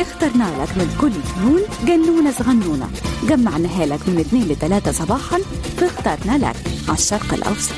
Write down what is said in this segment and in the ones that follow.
اخترنا لك من كل فنون جنونة صغنونة جمعناها لك من 2 ل 3 صباحا فاخترنا لك على الشرق الأوسط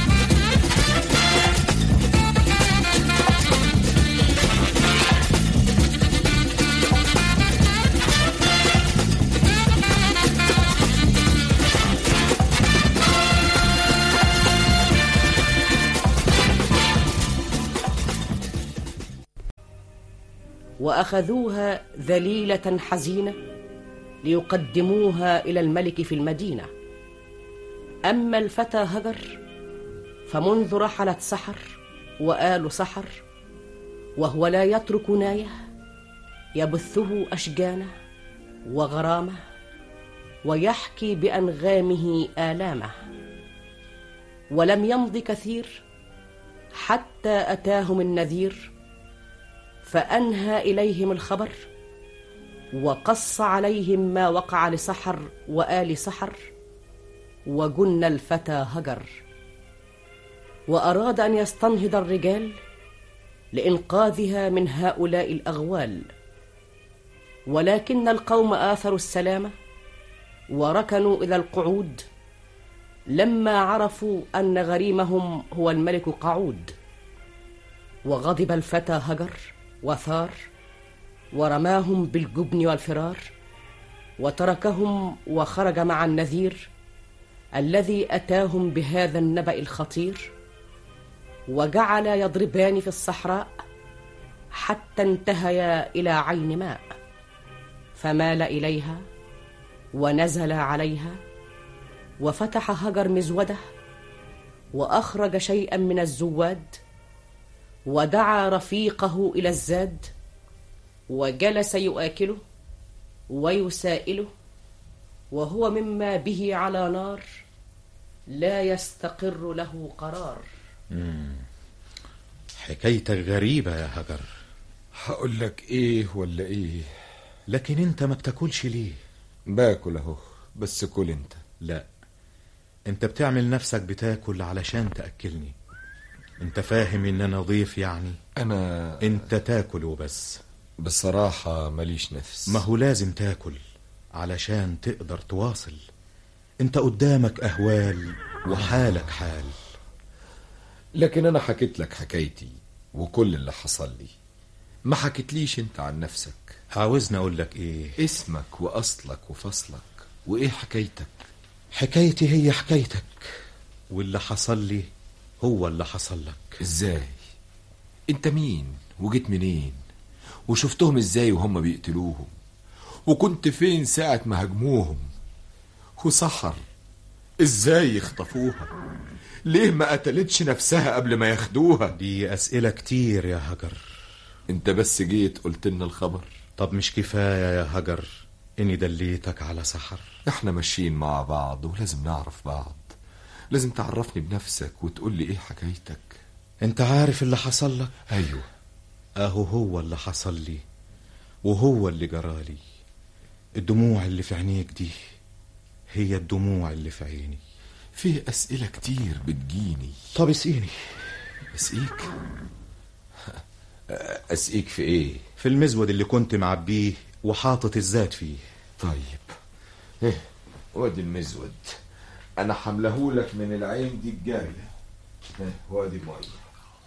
واخذوها ذليله حزينه ليقدموها الى الملك في المدينه اما الفتى هجر فمنذ رحلت سحر وال سحر وهو لا يترك نايه يبثه اشجانه وغرامه ويحكي بانغامه الامه ولم يمض كثير حتى اتاهم النذير فانهى اليهم الخبر وقص عليهم ما وقع لسحر وال سحر وجن الفتى هجر واراد ان يستنهض الرجال لانقاذها من هؤلاء الاغوال ولكن القوم اثروا السلامه وركنوا الى القعود لما عرفوا ان غريمهم هو الملك قعود وغضب الفتى هجر وثار ورماهم بالجبن والفرار وتركهم وخرج مع النذير الذي اتاهم بهذا النبا الخطير وجعل يضربان في الصحراء حتى انتهيا الى عين ماء فمال اليها ونزل عليها وفتح هجر مزوده واخرج شيئا من الزواد ودعا رفيقه الى الزاد وجلس يؤكله ويسائله وهو مما به على نار لا يستقر له قرار حكايتك غريبة يا هجر هقول لك ايه ولا ايه لكن انت ما بتاكلش ليه باكل اهو بس كل انت لا انت بتعمل نفسك بتاكل علشان تأكلني انت فاهم ان انا ضيف يعني انا انت تاكل وبس بصراحة ماليش نفس ما هو لازم تاكل علشان تقدر تواصل انت قدامك اهوال وحالك حال لكن انا حكيت لك حكايتي وكل اللي حصل لي ما حكيتليش انت عن نفسك عاوزني اقول لك ايه اسمك واصلك وفصلك وايه حكايتك حكايتي هي حكايتك واللي حصل لي هو اللي حصل لك ازاي انت مين وجيت منين وشفتهم ازاي وهم بيقتلوهم وكنت فين ساعة ما هجموهم وسحر ازاي يخطفوها ليه ما قتلتش نفسها قبل ما ياخدوها دي اسئلة كتير يا هجر انت بس جيت قلت لنا الخبر طب مش كفاية يا هجر اني دليتك على سحر احنا ماشيين مع بعض ولازم نعرف بعض لازم تعرفني بنفسك وتقول لي ايه حكايتك انت عارف اللي حصل لك ايوه اهو هو اللي حصل لي وهو اللي جرالي الدموع اللي في عينيك دي هي الدموع اللي في عيني فيه اسئله كتير بتجيني طب اسقيني اسقيك اسقيك في ايه في المزود اللي كنت معبيه وحاطط الزاد فيه طيب ايه وادي المزود انا حملهولك من العين دي الجاريه ايه وادي ميه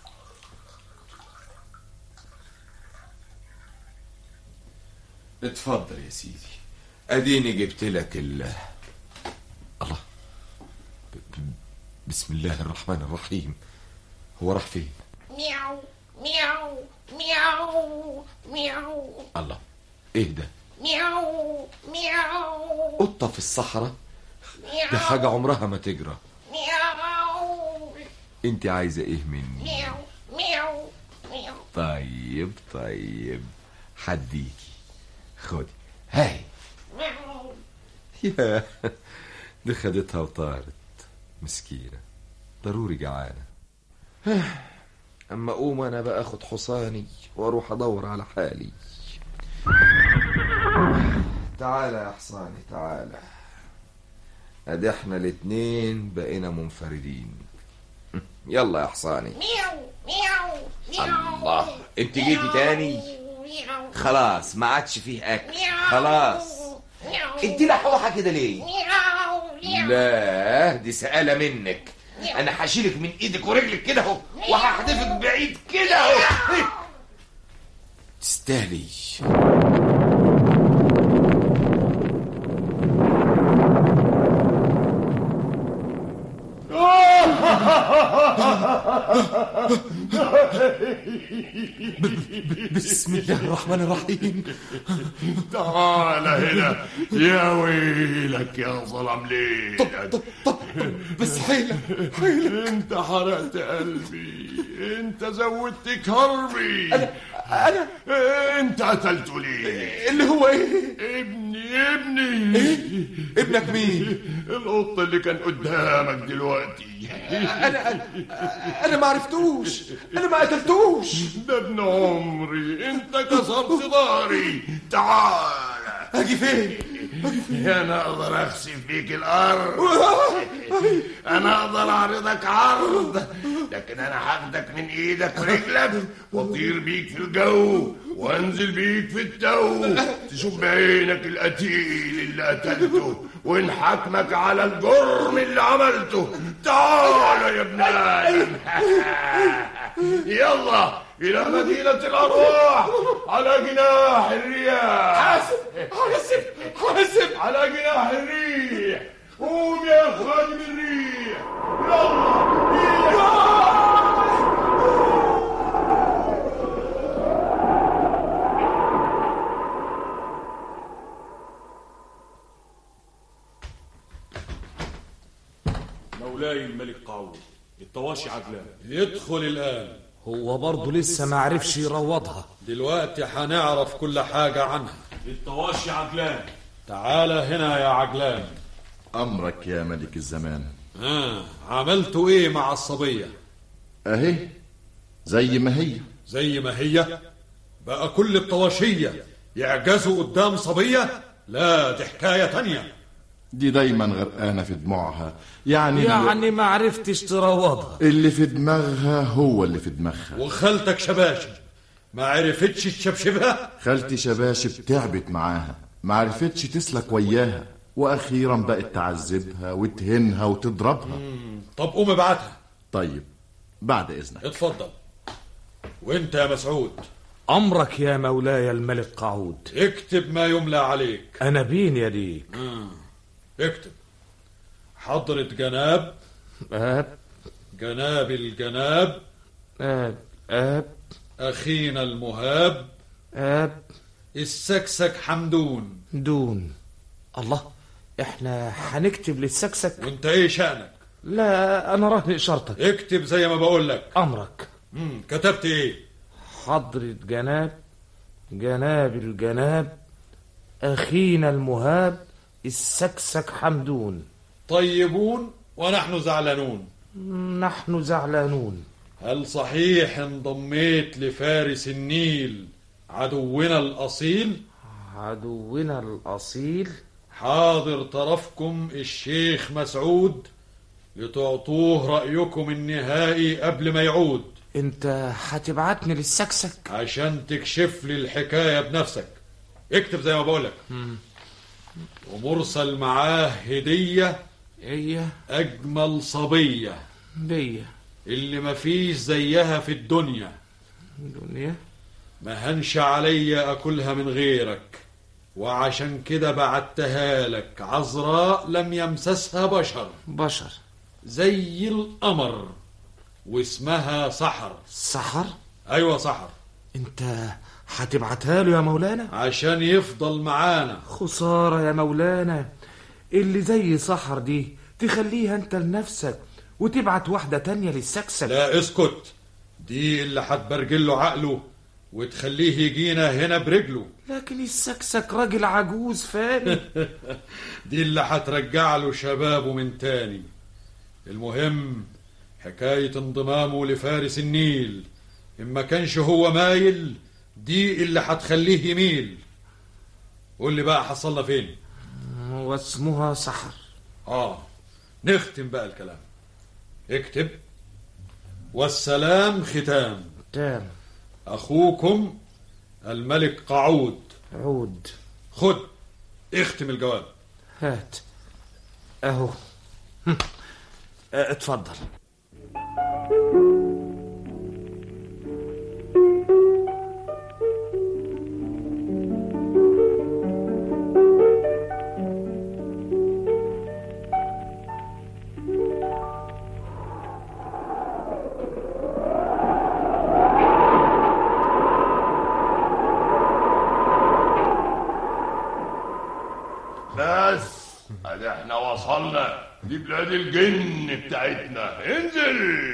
اتفضل يا سيدي اديني جبت لك ال الله ب- ب- بسم الله الرحمن الرحيم هو راح فين مياو مياو مياو مياو الله ايه ده مياو مياو قطه في الصحراء دي حاجه عمرها ما تجرى مياو انت عايزه ايه مني مياو مياو مياو طيب طيب حديكي خدي هاي مياو يا دي خدتها وطارت مسكينة ضروري جعانة أما أقوم أنا بقى أخد حصاني وأروح أدور على حالي تعالى يا حصاني تعالى أدي إحنا الاتنين بقينا منفردين يلا يا حصاني مياو مياو مياو الله انت جيتي تاني مياو خلاص ما عادش فيه اكل مياو. خلاص مياو. انت لحوحه كده ليه مياو. مياو. لا دي سآلة منك انا هشيلك من ايدك ورجلك كده اهو وهحدفك بعيد كده اهو تستاهلي بسم الله الرحمن الرحيم تعال هنا يا ويلك يا ظلم ليلك طب طب بس حيلة انت حرقت قلبي انت زودت كربي انا انا انت قتلته ليه اللي هو ايه ابني ابني ابنك مين القط اللي كان قدامك دلوقتي انا انا انا ما عرفتوش انا ما قتلتوش ده ابن عمري انت كسرت ظهري تعال اجي فين انا اقدر اخسف فيك الارض انا اقدر اعرضك عرض لكن انا هاخدك من ايدك ورجلك واطير بيك في الجو وانزل بيك في التو تشوف بعينك القتيل اللي قتلته ونحاكمك على الجرم اللي عملته تعال يا ابن ادم يلا الى مدينه الارواح على جناح الرياح حاسب حاسب حاسب على جناح الريح قوم يا خادم الريح يلا مولاي الملك قعود الطواشي عجلان يدخل الآن هو برضه لسه ما عرفش يروضها دلوقتي هنعرف كل حاجة عنها الطواشي عجلان تعال هنا يا عجلان أمرك يا ملك الزمان آه. عملتوا ايه مع الصبية أهي زي ما هي زي ما هي بقى كل الطواشية يعجزوا قدام صبية لا دي حكاية تانية دي دايما غرقانة في دموعها يعني يعني ما عرفتش تروضها اللي في دماغها هو اللي في دماغها وخالتك شباشب ما عرفتش تشبشبها خالتي شباشب تعبت معاها ما عرفتش تسلك وياها وأخيرا بقت تعذبها وتهنها وتضربها طب قوم ابعتها طيب بعد إذنك اتفضل وانت يا مسعود أمرك يا مولاي الملك قعود اكتب ما يملى عليك أنا بين يديك اكتب حضرة جناب آب جناب الجناب آب آب أخينا المهاب آب السكسك حمدون دون الله احنا هنكتب للسكسك وانت ايه شأنك لا أنا راهن إشارتك اكتب زي ما بقول لك أمرك مم. كتبت ايه حضرة جناب جناب الجناب أخينا المهاب السكسك حمدون طيبون ونحن زعلانون نحن زعلانون هل صحيح انضميت لفارس النيل عدونا الأصيل عدونا الأصيل حاضر طرفكم الشيخ مسعود لتعطوه رأيكم النهائي قبل ما يعود انت هتبعتني للسكسك عشان تكشف لي الحكاية بنفسك اكتب زي ما بقولك ومرسل معاه هدية هي أجمل صبية بيا اللي مفيش زيها في الدنيا دنيا ما هنش عليا أكلها من غيرك وعشان كده بعتها لك عذراء لم يمسسها بشر بشر زي القمر واسمها سحر سحر أيوة سحر انت هتبعتها له يا مولانا عشان يفضل معانا خسارة يا مولانا اللي زي سحر دي تخليها انت لنفسك وتبعت واحدة تانية للسكسك لا اسكت دي اللي هتبرجل له عقله وتخليه يجينا هنا برجله لكن السكسك راجل عجوز فاني دي اللي هترجع له شبابه من تاني المهم حكاية انضمامه لفارس النيل إما كانش هو مايل دي اللي هتخليه يميل قول لي بقى حصلنا فين واسمها سحر آه نختم بقى الكلام اكتب والسلام ختام تام أخوكم الملك قعود عود خد اختم الجواب هات اهو هم. اه، اتفضل بس ادي احنا وصلنا دي بلاد الجن بتاعتنا انزل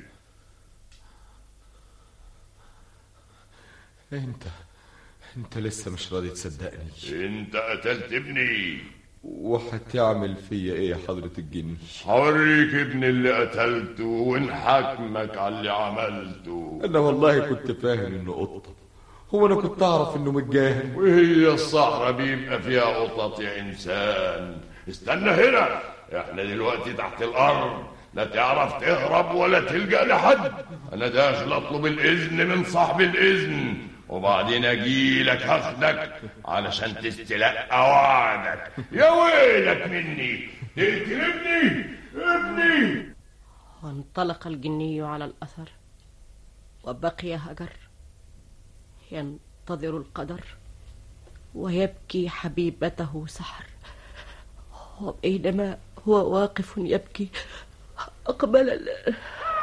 انت انت لسه مش راضي تصدقني انت قتلت ابني وهتعمل فيا ايه يا حضرة الجن هوريك ابن اللي قتلته ونحاكمك على اللي عملته انا والله كنت فاهم انه قطة هو انا كنت اعرف انه متجاهل وهي الصحراء بيبقى فيها قطط يا انسان استنى هنا احنا دلوقتي تحت الارض لا تعرف تهرب ولا تلجأ لحد انا داخل اطلب الاذن من صاحب الاذن وبعدين اجيلك هاخدك علشان تستلقى وعدك يا ويلك مني تقتل ابني ابني وانطلق الجني على الأثر وبقي هجر ينتظر القدر ويبكي حبيبته سحر وبينما هو واقف يبكي أقبل ال-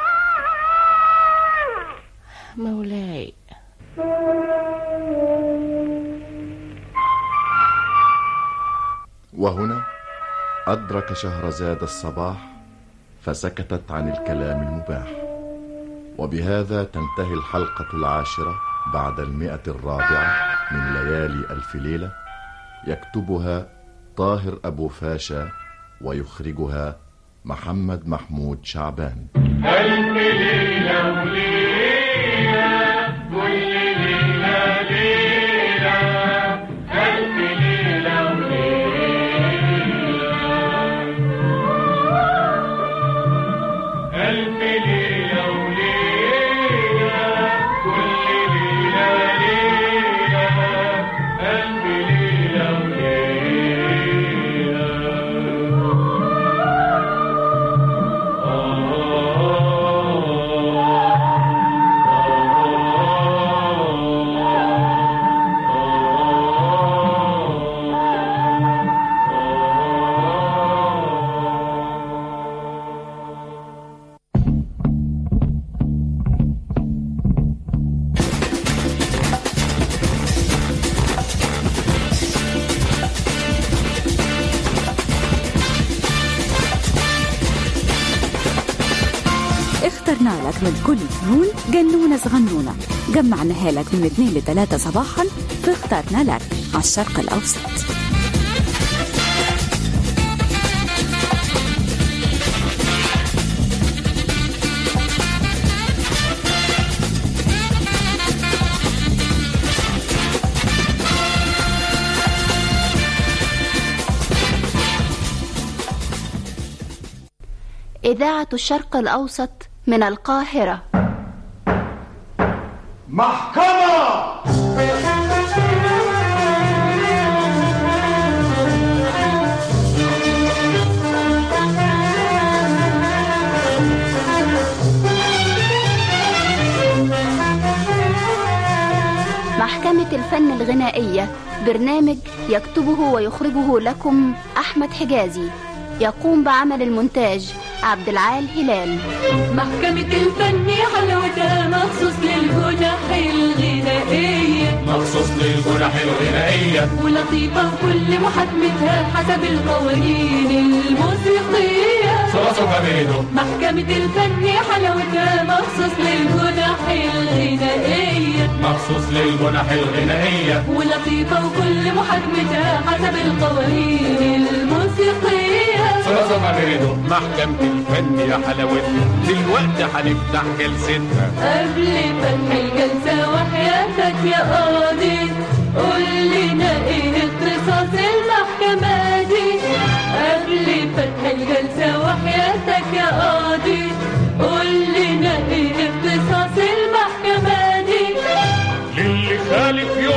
مولاي وهنا أدرك شهرزاد الصباح فسكتت عن الكلام المباح وبهذا تنتهي الحلقة العاشرة بعد المئة الرابعة من ليالي ألف ليلة يكتبها طاهر أبو فاشا ويخرجها محمد محمود شعبان ألف ليلة وليلة كل ليلة ليلة ألف ليلة وليلة ألف ليلة وليلة كل ليلة ليلة ألف ليلة اخترنا لك من كل فنون جنونة صغنونة جمعناها لك من 2 ل 3 صباحا فاخترنا لك على الشرق الأوسط إذاعة الشرق الأوسط من القاهرة محكمة محكمة الفن الغنائية برنامج يكتبه ويخرجه لكم أحمد حجازي يقوم بعمل المونتاج عبد العال هلال محكمة الفن حلاوتها مخصوص للجنح الغنائية مخصوص للجنح الغنائية ولطيفة وكل محاكمتها حسب القوانين الموسيقية صوصو كابينو محكمة الفن حلاوتها مخصوص للجنح الغنائية مخصوص للجنح الغنائية ولطيفة وكل محاكمتها حسب القوانين الموسيقية صوصو كابينو محكمة الفن يا حلاوتها دلوقتي هنفتح جلستها قبل فتح الجلسة وحياتك يا قاضي قول لنا ايه اختصاص المحكمة دي قبل فتح الجلسة وحياتك يا قاضي قول لنا ايه اختصاص المحكمة دي للي خالف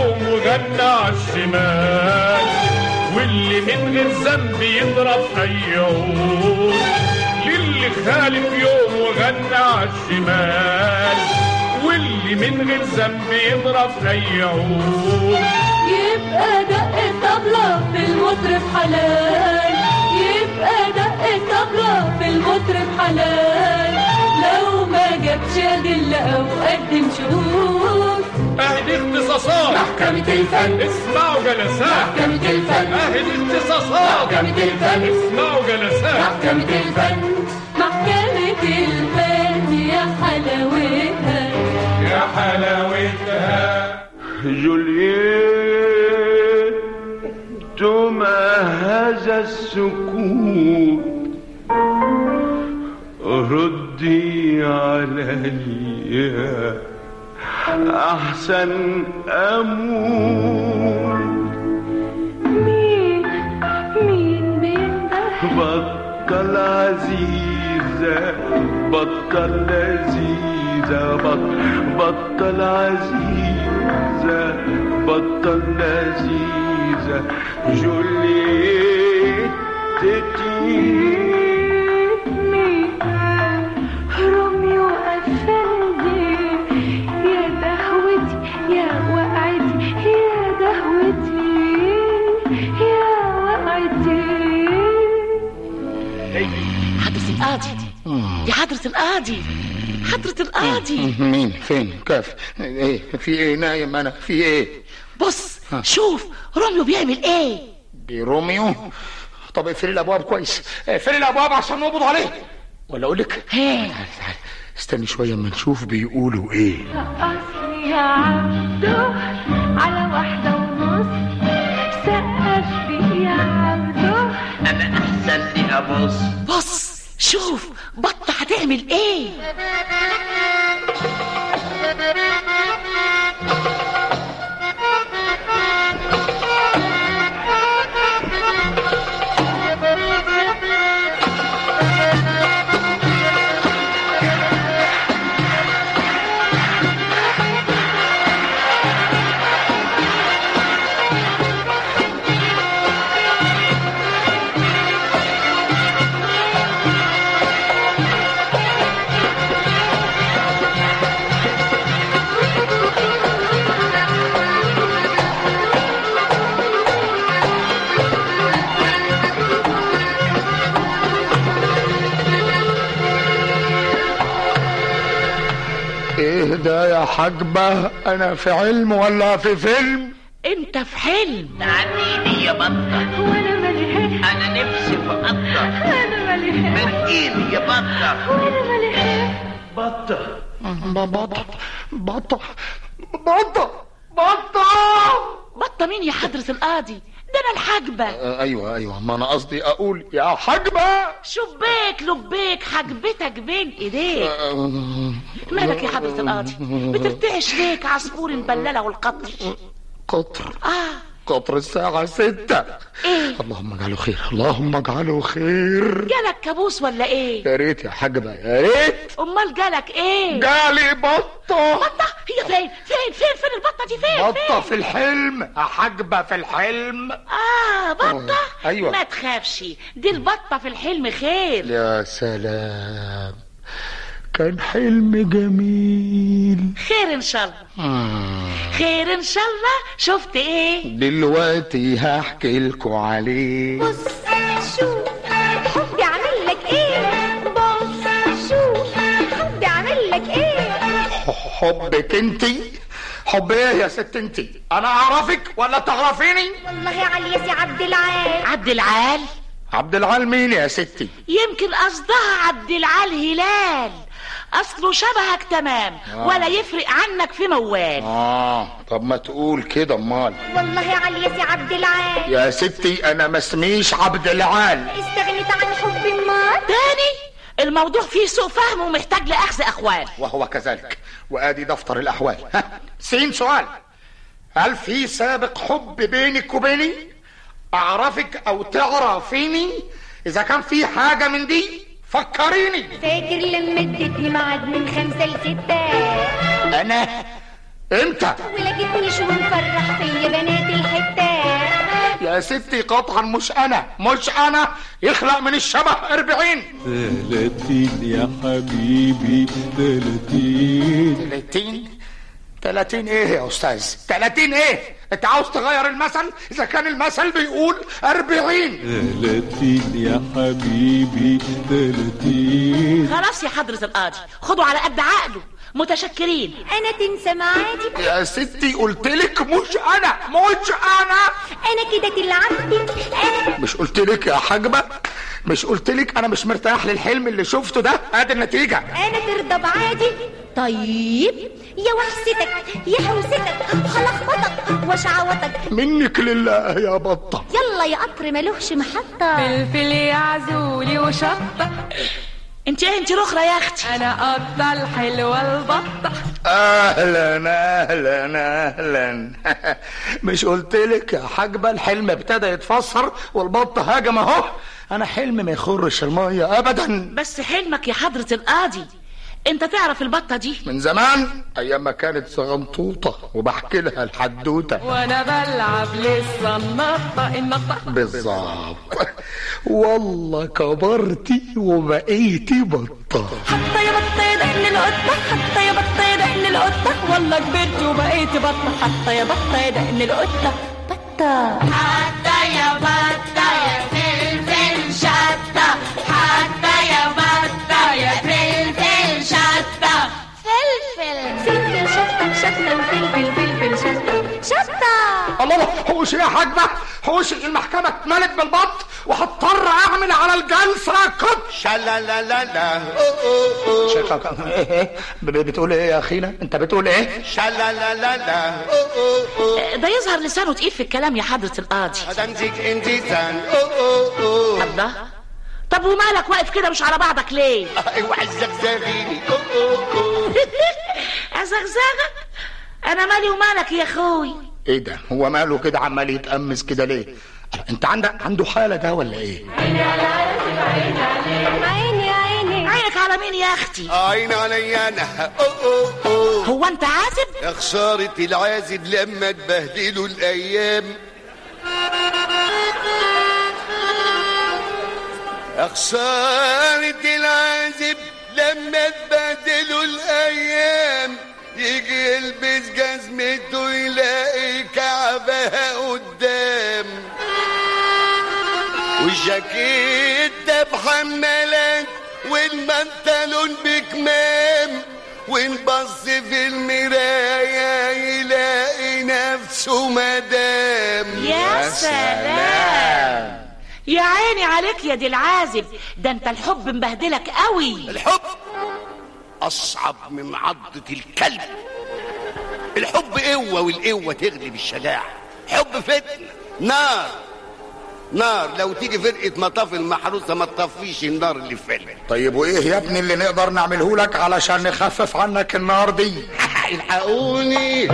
وغنى عالشمال واللي من غير ذنب يضرب اي عود للي خالف يوم وغنى عالشمال واللي من غير ذنب يضرب اي عود يبقى دق الطبلة في المطرب حلال يبقى دق الطبلة في المطرب حلال لو ما جابش أدلة أو قدم شهود اهدي اختصاصات محكمة الفن اسمعوا جلسات محكمة الفن اهدي اختصاصات محكمة الفن اسمعوا جلسات محكمة الفن محكمة الفن يا حلاوتها يا حلاوتها جولييت تمهز السكوت ردي علي أحسن أموت مين مين بينده بطل عزيزة بطل لذيذة بط- بطل عزيزة بطل لذيذة جوليت تتي روميو أفندي يا دهوتي يا وقعتي يا دهوتي يا وقعتي حضرة القاضي يا حضرة القاضي حضرة القاضي مين فين كيف ايه في ايه نايم انا في ايه بص شوف روميو بيعمل ايه دي روميو طب اقفلي الابواب كويس اقفلي الابواب عشان نقبض عليه ولا اقول لك تعالي تعالي استني شويه اما نشوف بيقولوا ايه رقصني يا عبده على واحدة ونص سقف لي يا عبده انا احسن لي ابص بص شوف بطة هتعمل ايه ايه ده يا حاجبه انا في علم ولا في فيلم انت في حلم عنيني يا بطة وانا مالي انا نفسي في قطة انا مالي مرقيني يا بطة وانا مالي بطه بطه بطه بطه بطه بطة مين يا حضرة القاضي ده انا الحاجبة آه، ايوه ايوه ما انا قصدي اقول يا حاجبه شبيك لبيك حاجبتك بين ايديك آه، مالك يا حضرة القاضي بترتعش ليك عصفور مبللة والقطر قطر اه قطر الساعة ستة ايه اللهم اجعله خير اللهم اجعله خير جالك كابوس ولا ايه يا ريت يا حاجبة يا ريت امال جالك ايه جالي بطة بطة هي فين فين فين فين البطة دي فين بطة فين في الحلم يا حاجبة في الحلم اه بطة آه، أيوة. ما تخافش دي البطة في الحلم خير يا سلام كان حلم جميل خير ان شاء الله خير ان شاء الله شفت ايه دلوقتي هحكي لكم عليه بص شوف حبي عامل لك ايه بص شوف حبي عامل لك ايه حبك انتي حب ايه يا ست انتي انا اعرفك ولا تعرفيني والله علي يا سي عبد العال عبد العال عبد العال مين يا ستي يمكن قصدها عبد العال هلال اصله شبهك تمام آه. ولا يفرق عنك في موال اه طب ما تقول كده امال والله علي يا سي عبد العال يا ستي انا ما اسميش عبد العال استغنيت عن حب النار تاني الموضوع فيه سوء فهم ومحتاج لاخذ اقوال وهو كذلك وادي دفتر الاحوال ها سين سؤال هل في سابق حب بينك وبيني اعرفك او تعرفيني اذا كان في حاجه من دي فكريني فاكر لما اديتني ميعاد من خمسة لستة انا امتى ولقيتني شو مفرح فيا بنات الحتات يا ستي قطعا مش انا مش انا يخلق من الشبه أربعين تلاتين يا حبيبي تلاتين تلاتين تلاتين ايه يا استاذ تلاتين ايه انت عاوز تغير المثل اذا كان المثل بيقول أربعين تلاتين يا حبيبي تلاتين خلاص يا حضرة القاضي خدوا على قد عقله متشكرين انا تنسى معادي يا ستي قلتلك مش انا مش انا انا كده تلعبي انا مش قلتلك يا حاجبه مش قلتلك انا مش مرتاح للحلم اللي شفته ده ادي النتيجه انا ترضى بعادي طيب يا وحستك يا حوستك هلخبطك وشعوطك منك لله يا بطه يلا يا قطر ملوش محطة فلفل يا عزولي وشطة انت ايه انت رخرة يا اختي انا قطة الحلوة البطة اهلا اهلا اهلا مش قلتلك يا حاجبه الحلم ابتدى يتفسر والبط هاجم اهو انا حلم ما يخرش الميه ابدا بس حلمك يا حضرة القاضي انت تعرف البطة دي من زمان ايام ما كانت صغنطوطه وبحكي لها الحدوته وانا بلعب لسه النطة النطة بالظبط والله كبرتي وبقيتي بطه حتى يا بطة دقن القطة حتى يا بطة دقن القطة والله كبرت وبقيت بطة حتى يا بطة دقن القطة بطة حتى يا بطة يا فلفل شطة حتى يا بطة يا فلفل شطة فلفل فلفل شطة شطة وفلفل فلفل شطة شطة الله الله حوشي يا حاجبه حوشي المحكمه اتملت بالبط وهضطر اعمل على الجلسه كت شلا لا لا لا شكرا ايه ايه ب- بتقول ايه يا اخينا انت بتقول ايه شلا لا لا لا ده يظهر لسانه تقيل في الكلام يا حضرة القاضي هدمزك انتزان الله طب ومالك واقف كده مش على بعضك ليه اوعى الزغزغيني ازغزغك انا مالي ومالك يا اخوي ايه ده هو ماله كده عمال يتأمس كده ليه انت عندك عنده حاله ده ولا ايه عيني عيني عينك على مين يا اختي عين علي انا أوه أوه أوه. هو انت عازب يا خسارة العازب لما تبهدلوا الأيام يا خسارة العازب لما تبهدلوا الأيام يجي يلبس جزمته يلاقي كعبها قدام والجاكيت ده بحمالات والبنطلون بكمام ونبص في المراية يلاقي نفسه مدام يا سلام يا عيني عليك يا دي العازب ده انت الحب مبهدلك قوي الحب أصعب من عضة الكلب الحب قوة والقوة تغلب الشجاعة حب فتنة نار نار لو تيجي فرقة مطاف المحروسة ما تطفيش النار اللي في قلبك طيب وايه يا ابني اللي نقدر نعمله لك علشان نخفف عنك النار دي الحقوني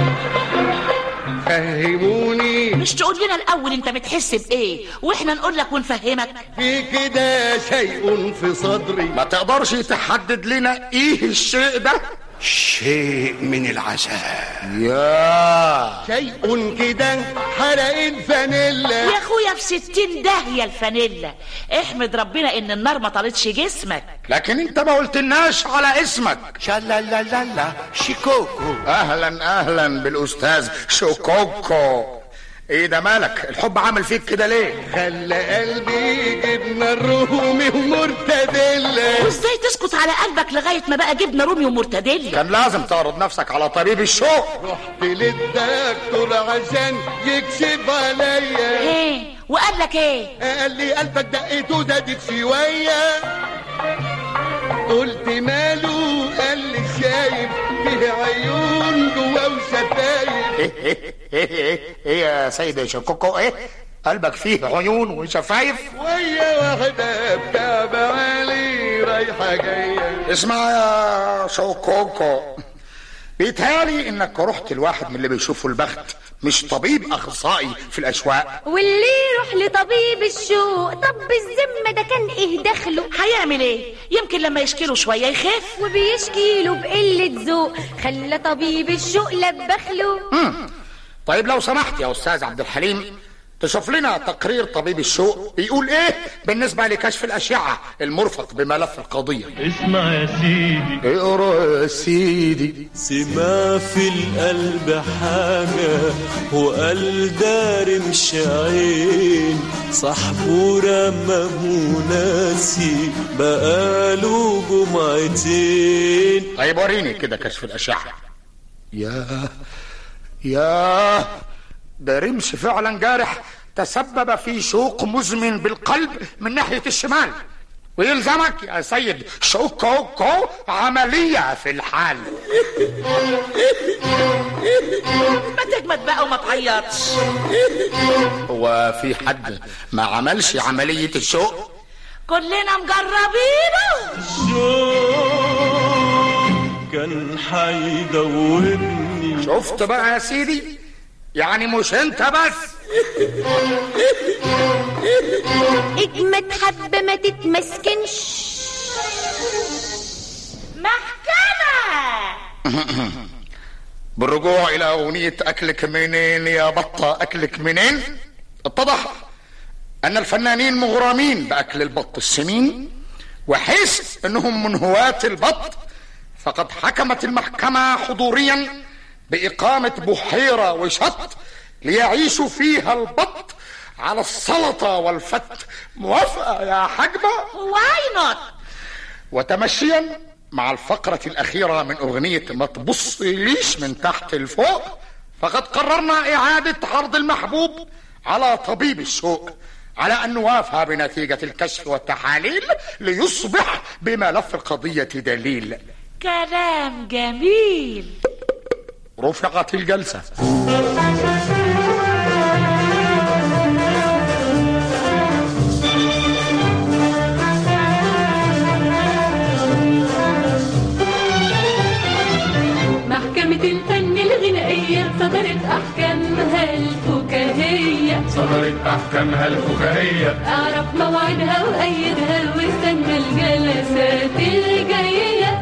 فهموني مش تقول لنا الاول انت بتحس بايه واحنا نقول لك ونفهمك في كده شيء في صدري ما تقدرش تحدد لنا ايه الشيء ده شيء من العذاب يا شيء كده حرق الفانيلا يا اخويا في ستين داهية الفانيلا احمد ربنا ان النار ما طالتش جسمك لكن انت ما قلتلناش على اسمك شلا لا لا لا شيكوكو اهلا اهلا بالاستاذ شوكوكو ايه ده مالك الحب عامل فيك كده ليه خلى قلبي جبنة الرومي ومرتديلا وازاي تسكت على قلبك لغاية ما بقى جبنة رومي ومرتديلا كان لازم تعرض نفسك على طبيب الشوق رحت للدكتور عشان يكشف عليا ايه وقال لك ايه قال لي قلبك دقته زادت شوية قلت ماله قال لي شايف فيه عيون جوا وشفايف ايه ايه ايه ايه ايه يا سيد شوكوكو ايه قلبك فيه عيون وشفايف ويا واحدة بتاع معالي رايحة جاية اسمع يا شوكوكو بيتهيألي انك رحت لواحد من اللي بيشوفوا البخت مش طبيب اخصائي في الاشواق واللي يروح لطبيب الشوق طب الذمة ده كان ايه دخله هيعمل ايه يمكن لما يشكيله شويه يخف وبيشكي له بقلة ذوق خلى طبيب الشوق لبخله مم. طيب لو سمحت يا استاذ عبد الحليم تشوف لنا تقرير طبيب الشوق بيقول ايه بالنسبه لكشف الاشعه المرفق بملف القضيه اسمع يا سيدي اقرا يا سيدي سما في القلب حاجة وقال دار مش عين صاحبه رماه ناسي بقاله جمعتين طيب وريني كده كشف الاشعه يا يا ده رمش فعلا جارح تسبب في شوق مزمن بالقلب من ناحيه الشمال ويلزمك يا سيد شوكوكو عمليه في الحال ما تجمد بقى وما تعيطش هو في حد ما عملش عمليه الشوق كلنا مجربينه كان حيدورني شفت بقى يا سيدي يعني مش انت بس اجمد حبة ما تتمسكنش محكمة بالرجوع الى اغنيه اكلك منين يا بطه اكلك منين اتضح ان الفنانين مغرمين باكل البط السمين وحيث انهم من هواة البط فقد حكمت المحكمة حضوريا بإقامة بحيرة وشط ليعيشوا فيها البط على السلطة والفت موافقة يا حجبة واي نوت وتمشيا مع الفقرة الأخيرة من أغنية ما تبصليش من تحت لفوق فقد قررنا إعادة عرض المحبوب على طبيب الشوق على أن نوافى بنتيجة الكشف والتحاليل ليصبح بملف القضية دليل كلام جميل رفعت الجلسة محكمة الفن الغنائية صدرت أحكامها الفكاهية صدرت أحكامها الفكاهية أعرف موعدها وأيدها واستنى الجلسات الجاية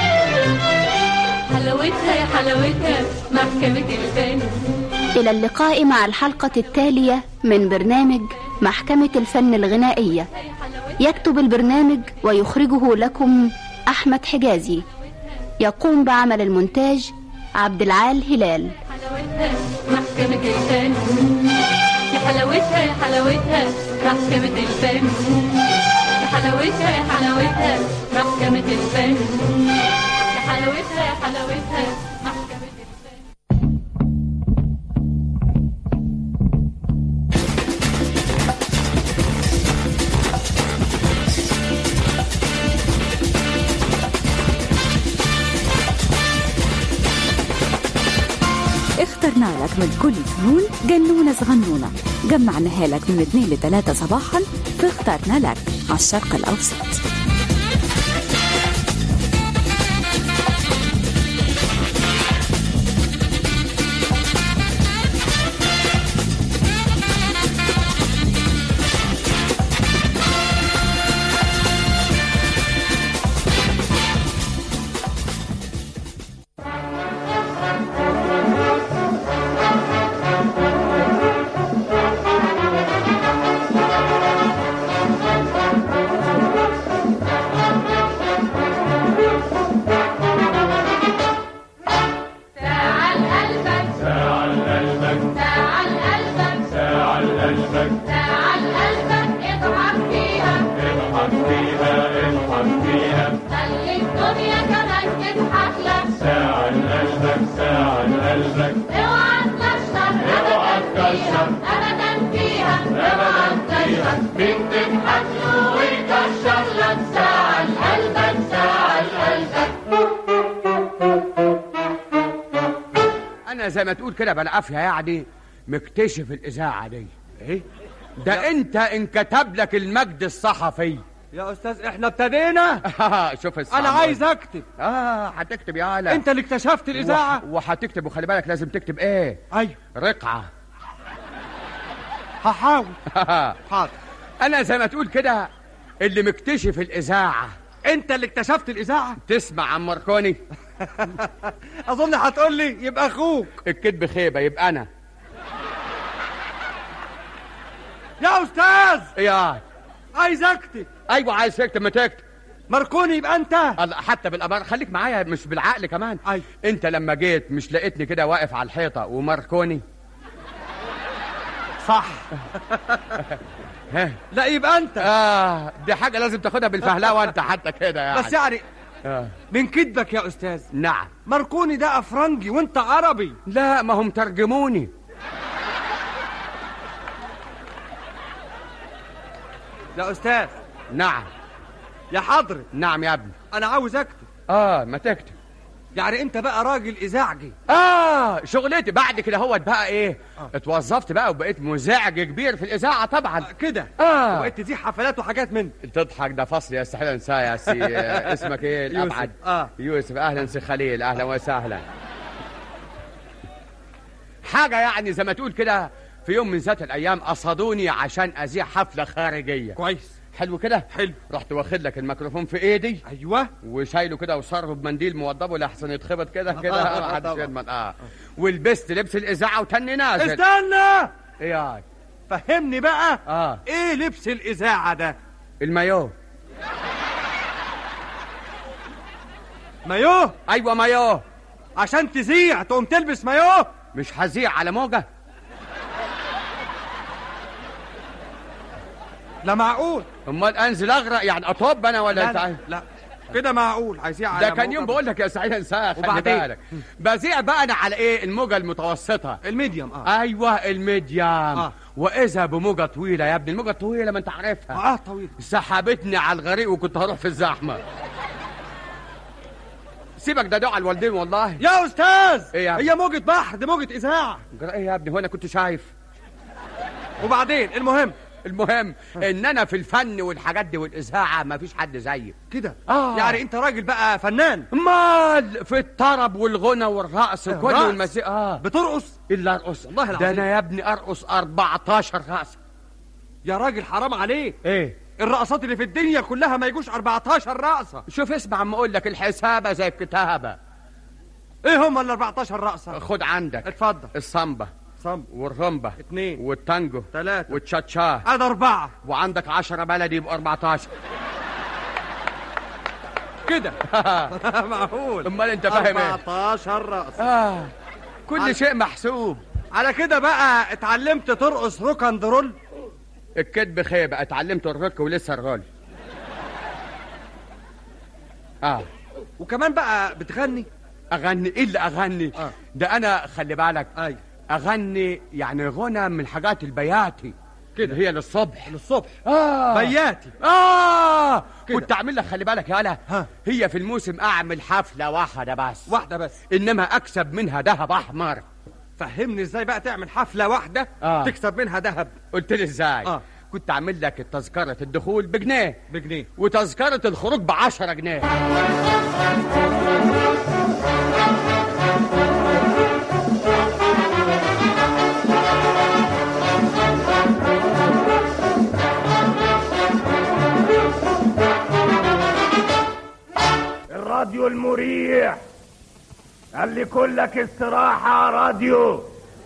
حلاوتها يا حلاوتها محكمة الفن إلى اللقاء مع الحلقة التالية من برنامج محكمة الفن الغنائية يكتب البرنامج ويخرجه لكم أحمد حجازي يقوم بعمل المونتاج عبد العال هلال حلاوتها محكمة الفن يا حلاوتها يا حلاوتها محكمة الفن يا حلاوتها يا حلاوتها محكمة الفن يا حلاوتها يا حلاوتها محكمة الفن اخترنا لك من كل فنون جنونة صغنونة جمعناها لك من 2 ل 3 صباحا فاخترنا لك على الشرق الأوسط تعال قلبك ساعة لقلبك تعال قلبك ساعة لقلبك تعال قلبك اضحك فيها اضحك فيها اضحك فيها خلي الدنيا كمان تضحك لك ساعة لقلبك ساعة لقلبك اوعى تكشر اوعى ابدا فيها تكشر. ابدا فيها اوعى تكشر مين تضحك له ويكشر لك ساعة لقلبك ساعة لقلبك انا زي ما تقول كده بالعافيه يعني مكتشف الاذاعه دي ايه ده انت انكتب لك المجد الصحفي يا استاذ احنا ابتدينا شوف الصعب انا عايز اكتب اه هتكتب يا علا انت اللي اكتشفت الاذاعه وح- وهتكتب وخلي بالك لازم تكتب ايه ايوه رقعه هحاول حاضر انا زي ما تقول كده اللي مكتشف الاذاعه انت اللي اكتشفت الاذاعه تسمع عن ماركوني اظن هتقول لي يبقى اخوك الكذب خيبه يبقى انا يا استاذ يا عايز اكتب ايوه عايز تكتب ما تكتب ماركوني يبقى انت الله حتى بالامر خليك معايا مش بالعقل كمان أي. انت لما جيت مش لقيتني كده واقف على الحيطه وماركوني صح ها لا يبقى انت اه دي حاجه لازم تاخدها بالفهلاوه انت حتى كده يعني بس يعني آه. من كدبك يا استاذ نعم ماركوني ده افرنجي وانت عربي لا ما هم ترجموني يا استاذ نعم يا حضرة نعم يا ابني انا عاوز اكتب اه ما تكتب يعني انت بقى راجل اذاعجي اه شغلتي بعد كده هو بقى ايه اتوظفت بقى وبقيت مزعج كبير في الاذاعه طبعا كده اه وبقيت تذيع حفلات وحاجات من تضحك ده فصل يستحيل انساه يا سي آه، اسمك ايه يوسف. الابعد آه. يوسف اهلا سي خليل اهلا وسهلا حاجه يعني زي ما تقول كده في يوم من ذات الايام قصدوني عشان اذيع حفله خارجيه كويس حلو كده حلو رحت واخد لك الميكروفون في ايدي ايوه وشايله كده وصرفه بمنديل موضبه لحسن يتخبط كده كده آه، ما حدش طبعا. يضمن اه ولبست لبس الاذاعه وتاني نازل استنى ايه يا فهمني بقى اه ايه لبس الاذاعه ده المايو مايوه ايوه مايو عشان تذيع تقوم تلبس مايوه مش هذيع على موجه لا معقول امال انزل اغرق يعني اطب انا ولا لا انت لا, عايز- لا. كده معقول هيذيع على ده كان موجة يوم بقول لك يا سعيد انساه خلي وبعدين؟ بالك بذيع بقى انا على ايه الموجه المتوسطه الميديوم اه ايوه الميديام آه. واذا بموجه طويله يا ابني الموجه الطويله ما انت عارفها اه طويل سحبتني على الغريق وكنت هروح في الزحمه سيبك ده دعاء الوالدين والله يا استاذ إيه يا عم؟ هي موجة بحر دي موجة اذاعة جرى ايه يا ابني هو انا كنت شايف وبعدين المهم المهم ان انا في الفن والحاجات دي والاذاعه ما فيش حد زيي كده آه. يعني انت راجل بقى فنان مال في الطرب والغنى والرقص وكل الرقص؟ والمزيكا اه بترقص الا ارقص والله ده العظيم. انا يا ابني ارقص 14 رقصه يا راجل حرام عليك ايه الرقصات اللي في الدنيا كلها ما يجوش 14 رقصة شوف اسمع عم اقول لك الحسابه زي الكتابه ايه هم ال 14 رقصة خد عندك اتفضل الصمبه صم والرمبه اتنين والتانجو تلاتة والتشاتشا ادي اربعة وعندك 10 بلدي يبقوا 14 كده معقول امال انت فاهم ايه 14 رقصة اه كل شيء محسوب على كده بقى اتعلمت ترقص روك اند رول الكذب خيبه اتعلمت الرك ولسه الرول اه وكمان بقى بتغني اغني ايه اللي اغني آه. ده انا خلي بالك ايوه اغني يعني غنى من الحاجات البياتي كده. هي للصبح للصبح اه بياتي اه كده. كنت اعمل لك خلي بالك يا هلا ها. هي في الموسم اعمل حفله واحده بس واحدة بس انما اكسب منها ذهب احمر فهمني ازاي بقى تعمل حفلة واحدة آه. تكسب منها ذهب قلت لي ازاي آه. كنت اعمل لك تذكره الدخول بجنيه بجنيه وتذكره الخروج بعشرة جنيه الراديو المريح اللي كلك استراحة راديو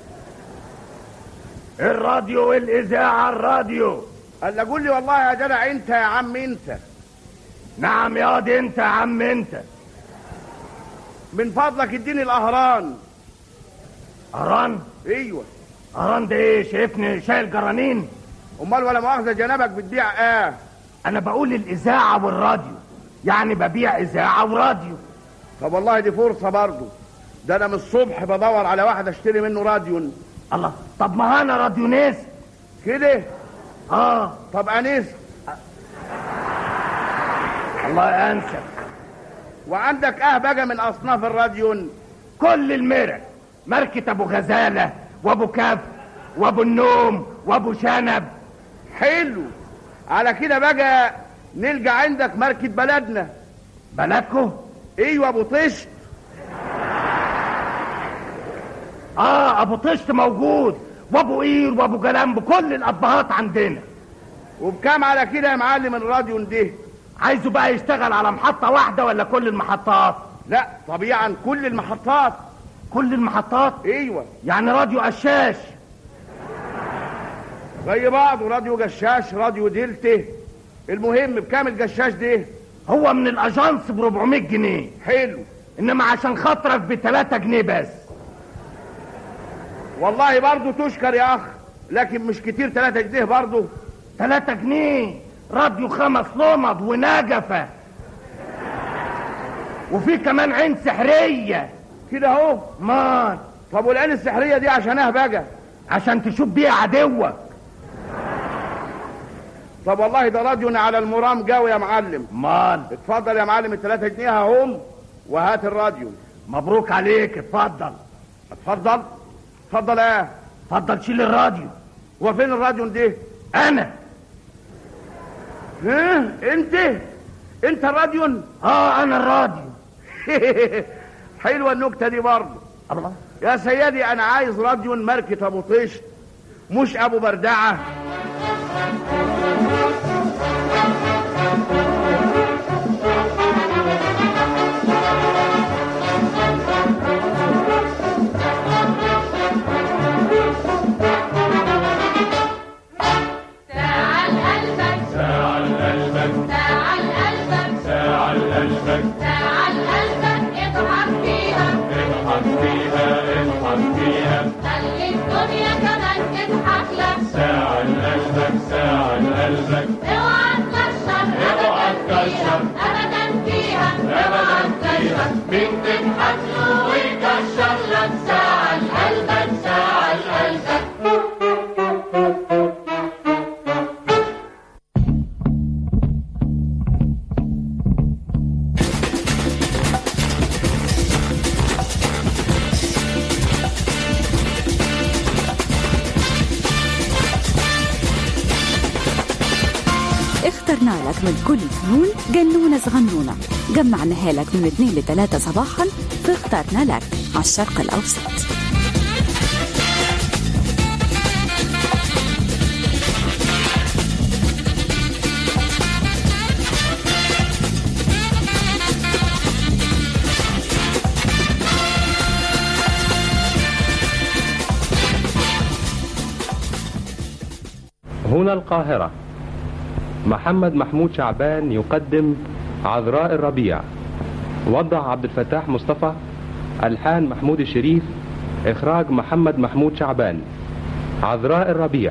الراديو والإذاعة الراديو قال قول لي والله يا جدع انت يا عم انت نعم يا دي انت يا عم انت من فضلك اديني الاهران قران ايوه قران ده ايه شايفني شايل جرانين امال ولا مؤاخذه جنابك بتبيع ايه انا بقول الاذاعة والراديو يعني ببيع اذاعة وراديو طب والله دي فرصه برضه ده انا من الصبح بدور على واحد اشتري منه راديو الله طب ما انا راديو ناس كده اه طب انيس الله انسى وعندك اه بقى من اصناف الراديو كل المرق ماركة ابو غزالة وابو كف وابو النوم وابو شنب حلو على كده بقى نلقى عندك ماركة بلدنا بلدكو ايوه ابو طشت اه ابو طشت موجود وابو قير وابو جلمب كل الابهات عندنا وبكام على كده يا معلم الراديو ده عايزه بقى يشتغل على محطة واحدة ولا كل المحطات لا طبيعا كل المحطات كل المحطات ايوه يعني راديو قشاش زي بعض راديو جشاش راديو دلتا المهم بكام الجشاش ده هو من الاجانس ب 400 جنيه حلو انما عشان خاطرك ب 3 جنيه بس والله برضه تشكر يا اخ لكن مش كتير 3 جنيه برضه 3 جنيه راديو خمس لمض ونجفة وفي كمان عين سحرية كده اهو مان طب والعين السحرية دي عشانها بقى عشان تشوف بيها عدوك طب والله ده راديونا على المرام قوي يا معلم مال اتفضل يا معلم الثلاثة جنيه اهم وهات الراديو مبروك عليك اتفضل اتفضل اتفضل ايه اتفضل شيل الراديو هو فين الراديو ده انا ها انت انت الراديو اه انا الراديو حلوه النكته دي برضه الله يا سيدي انا عايز راديو ماركة ابو طشت مش ابو بردعه تعال قلبك تعال قلبك تعال قلبك تعال قلبك تعال قلبك اضحك فيها اضحك فيها اضحك فيها خلي الدنيا كمان تضحك لك تعال قلبك تعال قلبك اوعى تكشر اوعى ابدا فيها تكشر. ابدا فيها اوعى تكشر مين تضحك له ويكشر لك تعال قلبك تعال قلبك اخترنا لك من كل فنون جنونة صغنونة جمعناها لك من 2 ل 3 صباحا فاخترنا لك على الشرق الأوسط هنا القاهرة محمد محمود شعبان يقدم عذراء الربيع وضع عبد الفتاح مصطفى ألحان محمود الشريف إخراج محمد محمود شعبان عذراء الربيع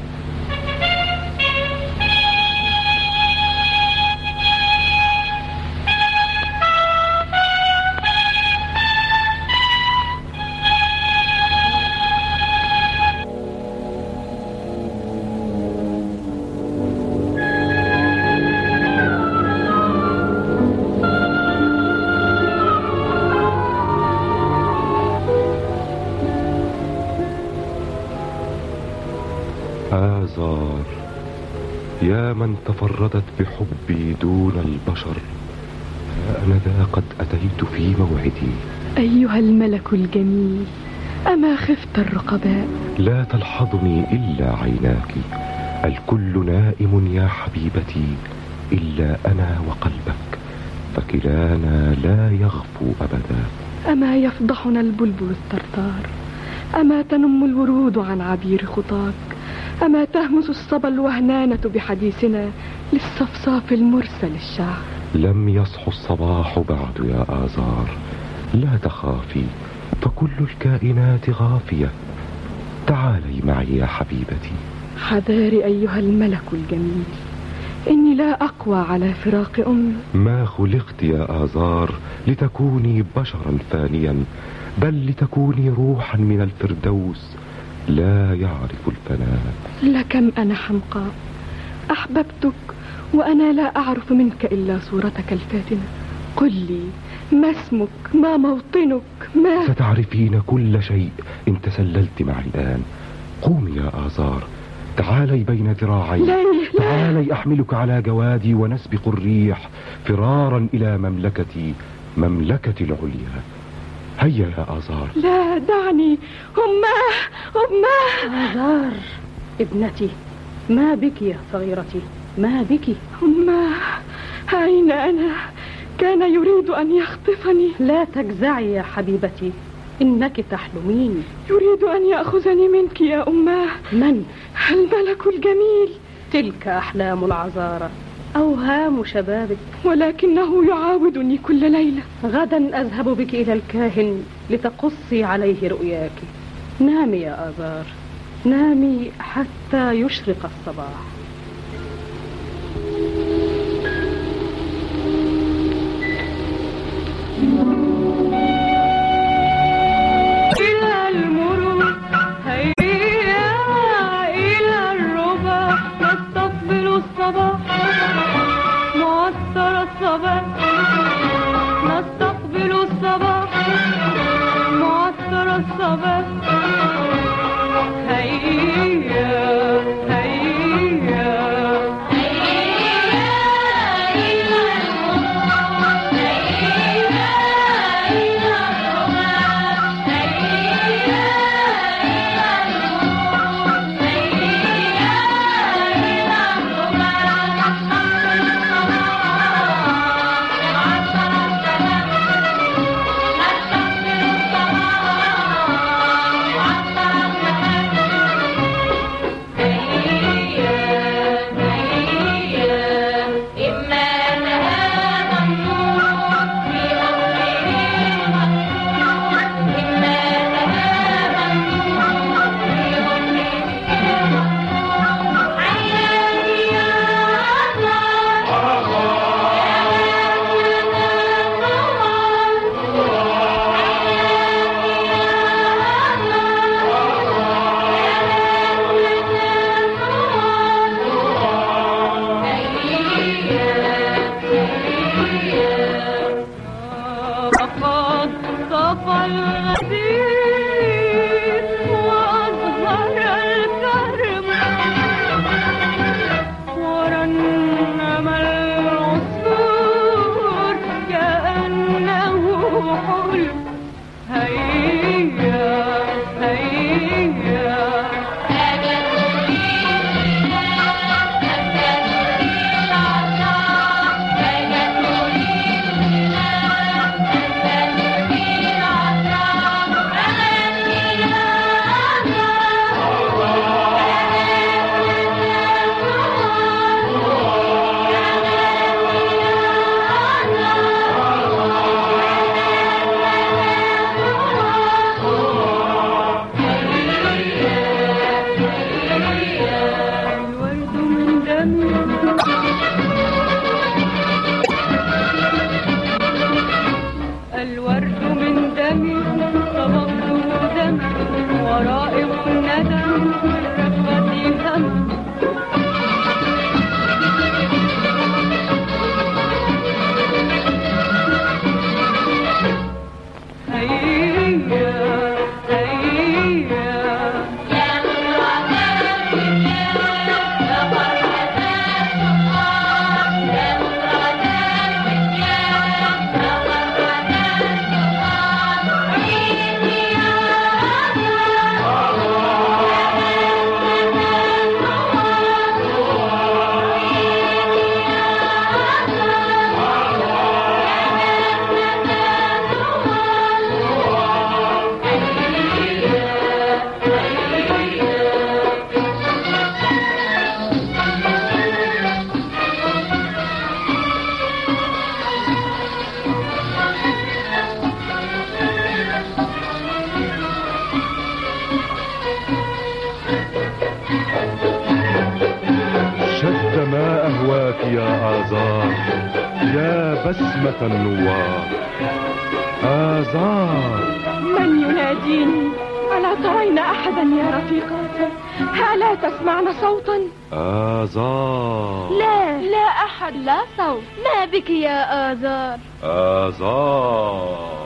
آزار يا من تفردت بحبي دون البشر ها أنا ذا قد أتيت في موعدي أيها الملك الجميل أما خفت الرقباء لا تلحظني إلا عيناك الكل نائم يا حبيبتي إلا أنا وقلبك فكلانا لا يغفو أبدا أما يفضحنا البلبل الثرثار أما تنم الورود عن عبير خطاك أما تهمس الصبا الوهنانة بحديثنا للصفصاف المرسل الشعر لم يصح الصباح بعد يا آزار لا تخافي فكل الكائنات غافية تعالي معي يا حبيبتي حذاري أيها الملك الجميل إني لا أقوى على فراق أمي ما خلقت يا آزار لتكوني بشرا فانيا بل لتكوني روحا من الفردوس لا يعرف الفناء لكم أنا حمقاء أحببتك وأنا لا أعرف منك إلا صورتك الفاتنة قل لي ما اسمك ما موطنك ما ستعرفين كل شيء إن تسللت معي الآن قومي يا آزار تعالي بين ذراعي ليه لا تعالي أحملك على جوادي ونسبق الريح فرارا إلى مملكتي مملكتي العليا هيا يا آزار لا دعني أماه أماه آزار ابنتي ما بك يا صغيرتي ما بك أماه أين أنا كان يريد أن يخطفني لا تجزعي يا حبيبتي إنك تحلمين يريد أن يأخذني منك يا أماه من؟ الملك الجميل تلك أحلام العذارى أوهام شبابك ولكنه يعاودني كل ليلة غدا أذهب بك إلى الكاهن لتقصي عليه رؤياك نامي يا آزار نامي حتى يشرق الصباح إلى المرور هيا إلى الربا نستقبل الصباح معطر الصباح نستقبل الصباح معطر الصباح هيا هيا فقد صفى الغدير وأظهر الكرم ورنم العصفور كأنه حلم هيا هيا الورد من دمي الورد من دمي صبغته دمي ورائق الندم رغبتي هم هيا هيا شد ما أهواك يا آزار يا بسمة النوار آزار من يناديني ألا ترين أحدا يا رفيقاتي ألا تسمعن صوتا آزار لا لا أحد لا صوت ما بك يا آزار آزار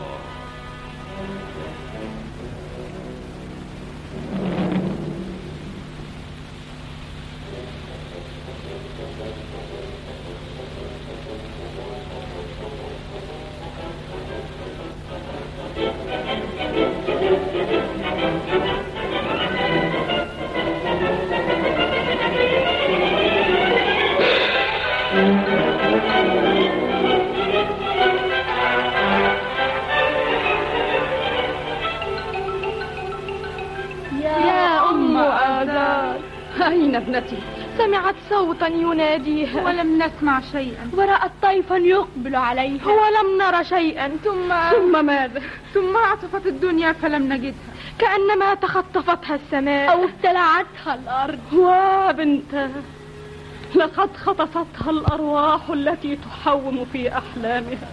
أين ابنتي؟ سمعت صوتا يناديها ولم نسمع شيئا ورأت طيفا يقبل عليها ولم نر شيئا ثم ثم ماذا؟ ثم عطفت الدنيا فلم نجدها كأنما تخطفتها السماء أو ابتلعتها الأرض وبنتها لقد خطفتها الأرواح التي تحوم في أحلامها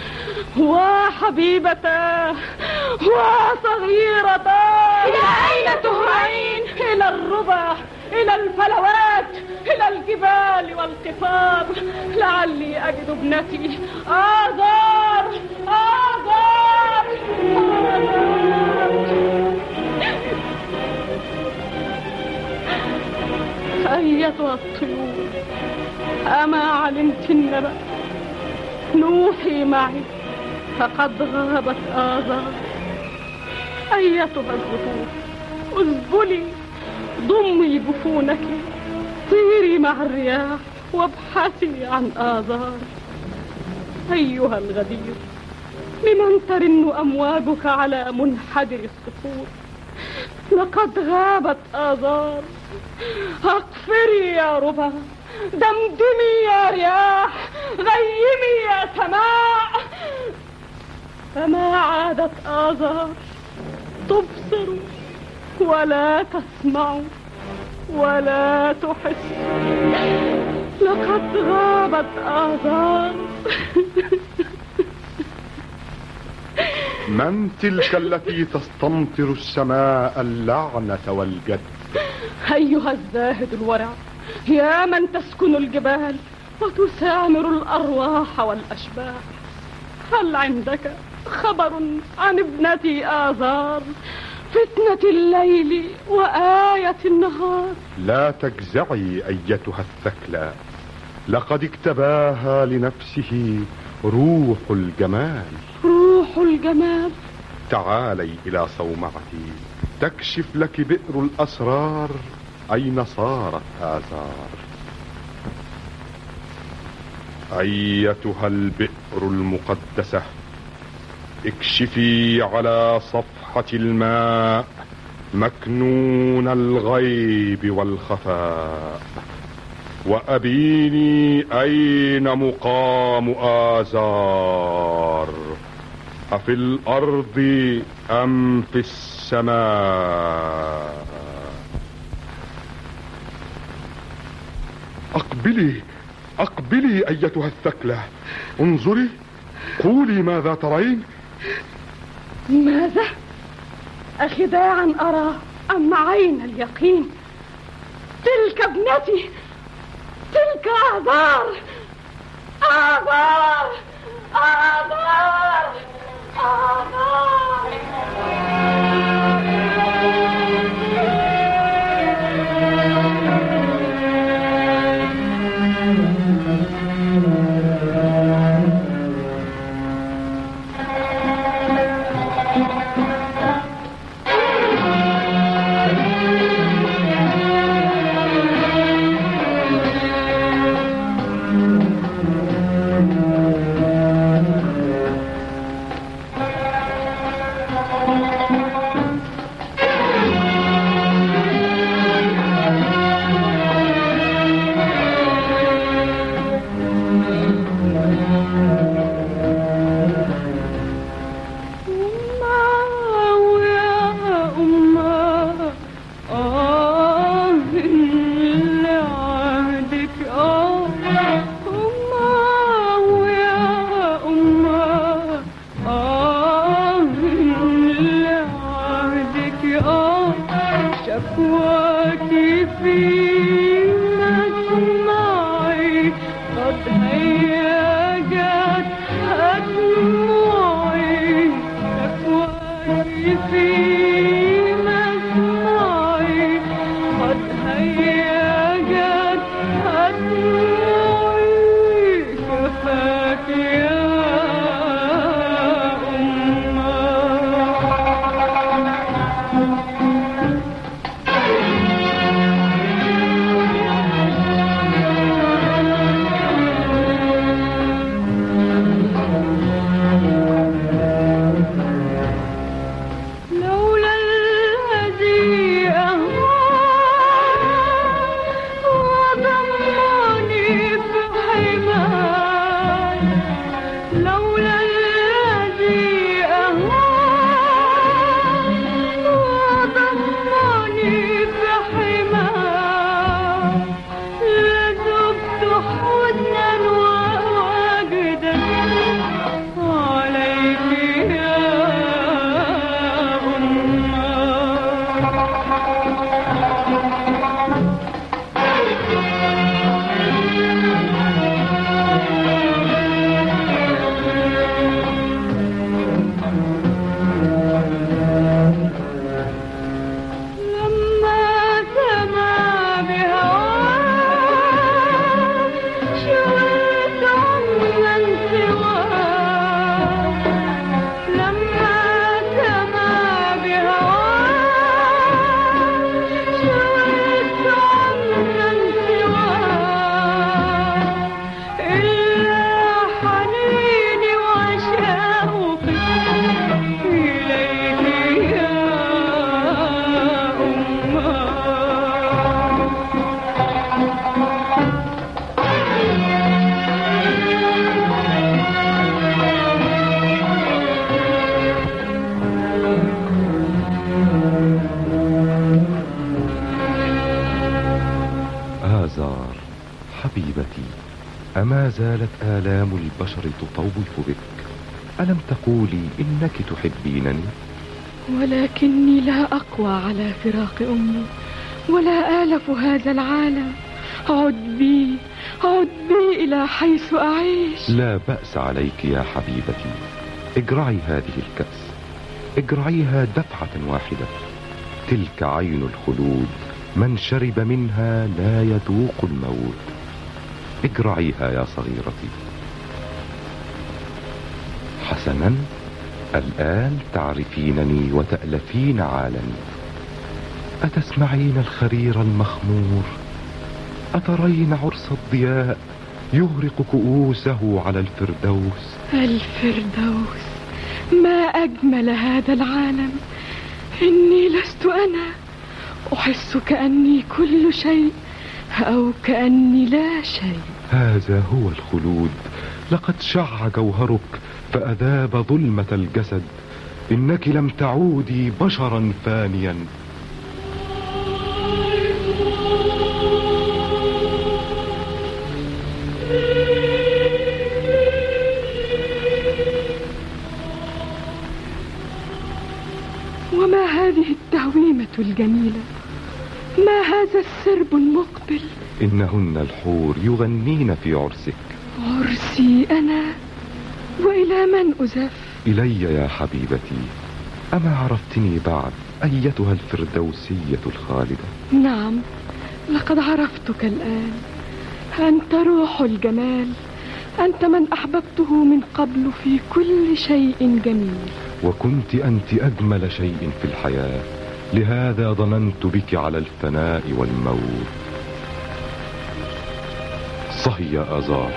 وحبيبتاه وصغيرتاه إلى أين تهرعين؟ إلى الربع إلى الفلوات إلى الجبال والقفار لعلي أجد ابنتي آزار آزار أيتها الطيور أما علمت النبأ نوحي معي فقد غابت آذار أيتها الزهور اذبلي ضمي جفونك طيري مع الرياح وابحثي عن آذار أيها الغدير لمن ترن أمواجك على منحدر الصخور لقد غابت آذار أقفري يا ربا دمدمي يا رياح غيمي يا سماء فما عادت آذار تبصر ولا تسمع ولا تحس لقد غابت آذار من تلك التي تستمطر السماء اللعنة والجد أيها الزاهد الورع يا من تسكن الجبال وتسامر الأرواح والأشباح هل عندك خبر عن ابنتي آزار فتنة الليل وآية النهار لا تجزعي أيتها الثكلى لقد اكتباها لنفسه روح الجمال روح الجمال تعالي إلى صومعتي تكشف لك بئر الأسرار أين صارت آثار أيتها البئر المقدسة اكشفي على صفحة الماء مكنون الغيب والخفاء وأبيني أين مقام آزار أفي الأرض أم في السماء أقبلي أقبلي أيتها الثكلة انظري قولي ماذا ترين ماذا؟ أخداعا أرى أم عين اليقين تلك ابنتي تلك آذار آذار آذار Thank you. آزار حبيبتي أما زالت آلام البشر تطوف بك ألم تقولي إنك تحبينني ولكني لا أقوى على فراق أمي ولا آلف هذا العالم عد بي عد بي إلى حيث أعيش لا بأس عليك يا حبيبتي اجرعي هذه الكأس اجرعيها دفعة واحدة تلك عين الخلود من شرب منها لا يذوق الموت اجرعيها يا صغيرتي حسنا الآن تعرفينني وتألفين عالمي أتسمعين الخرير المخمور أترين عرس الضياء يغرق كؤوسه على الفردوس الفردوس ما أجمل هذا العالم إني لست أنا أحس كأني كل شيء أو كأني لا شيء هذا هو الخلود لقد شع جوهرك فأذاب ظلمة الجسد إنك لم تعودي بشرا فانيا وما هذه التهويمة الجميلة ما هذا السرب المقبل إنهن الحور يغنين في عرسك عرسي أنا وإلى من أزف إلي يا حبيبتي أما عرفتني بعد أيتها الفردوسية الخالدة نعم لقد عرفتك الآن أنت روح الجمال أنت من أحببته من قبل في كل شيء جميل وكنت أنت أجمل شيء في الحياة لهذا ظننت بك على الفناء والموت صهي يا آزار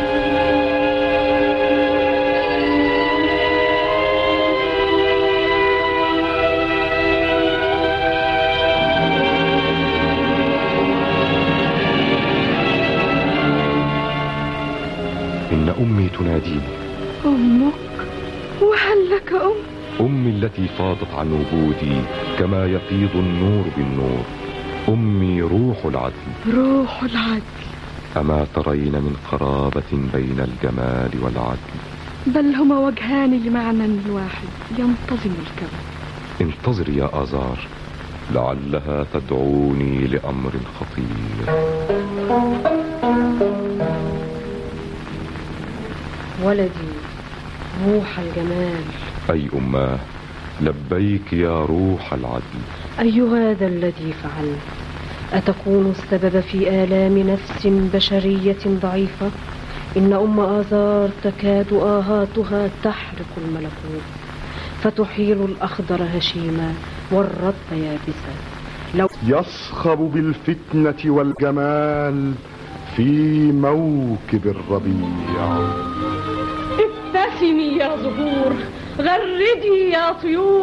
إن أمي تناديني أمك وهل لك أم أمي التي فاضت عن وجودي كما يفيض النور بالنور أمي روح العدل روح العدل أما ترين من قرابة بين الجمال والعدل بل هما وجهان لمعنى واحد ينتظم الكون انتظر يا آزار لعلها تدعوني لأمر خطير ولدي روح الجمال أي أماه لبيك يا روح العدل أي هذا الذي فعلت أتكون السبب في آلام نفس بشرية ضعيفة إن أم آزار تكاد آهاتها تحرق الملكوت فتحيل الأخضر هشيما والرب يابسا لو يصخب بالفتنة والجمال في موكب الربيع ابتسمي يا زهور غردي يا طيور